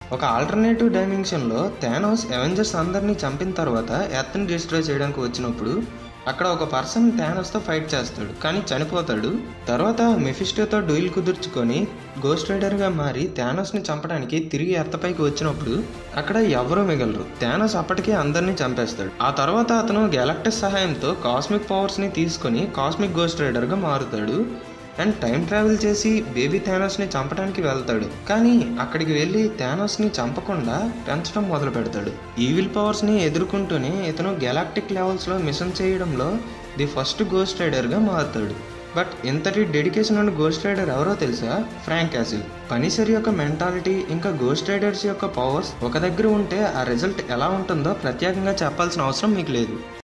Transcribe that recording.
ఒక alternative డైమెన్షన్లో Thanos Avengers అందరినీ చంపిన తర్వాత ఎర్త్ని డిస్ట్రాయ్ చేయడానికి వచ్చినప్పుడు అక్కడ ఒక పర్సన్ థానోస్తో ఫైట్ చేస్తాడు కానీ చనిపోతాడు తర్వాత మెఫిస్టోతో డూయిల్ కుదుర్చుకొని గోస్ట్ రైడర్గా మారి థానోస్ని చంపడానికి తిరిగి ఎర్తపైకి వచ్చినప్పుడు అక్కడ ఎవరూ మిగలరు థానోస్ అప్పటికే అందరినీ చంపేస్తాడు ఆ తర్వాత అతను గ్యాలక్టస్ సహాయంతో కాస్మిక్ పవర్స్ని తీసుకొని కాస్మిక్ గోస్ట్ రైడర్గా మారుతాడు అండ్ టైం ట్రావెల్ చేసి బేబీ థానోస్ని చంపడానికి వెళ్తాడు కానీ అక్కడికి వెళ్ళి థానోస్ని చంపకుండా పెంచడం మొదలు పెడతాడు ఈవిల్ పవర్స్ని ఎదుర్కొంటూనే ఇతను గెలాక్టిక్ లెవెల్స్లో మిషన్ చేయడంలో ది ఫస్ట్ గోస్ట్ రైడర్గా మారుతాడు బట్ ఇంతటి డెడికేషన్ ఉన్న గోస్ట్ రైడర్ ఎవరో తెలుసా ఫ్రాంక్ యాసిల్ పనిసరి యొక్క మెంటాలిటీ ఇంకా గోస్ట్ రైడర్స్ యొక్క పవర్స్ ఒక దగ్గర ఉంటే ఆ రిజల్ట్ ఎలా ఉంటుందో ప్రత్యేకంగా చెప్పాల్సిన అవసరం మీకు లేదు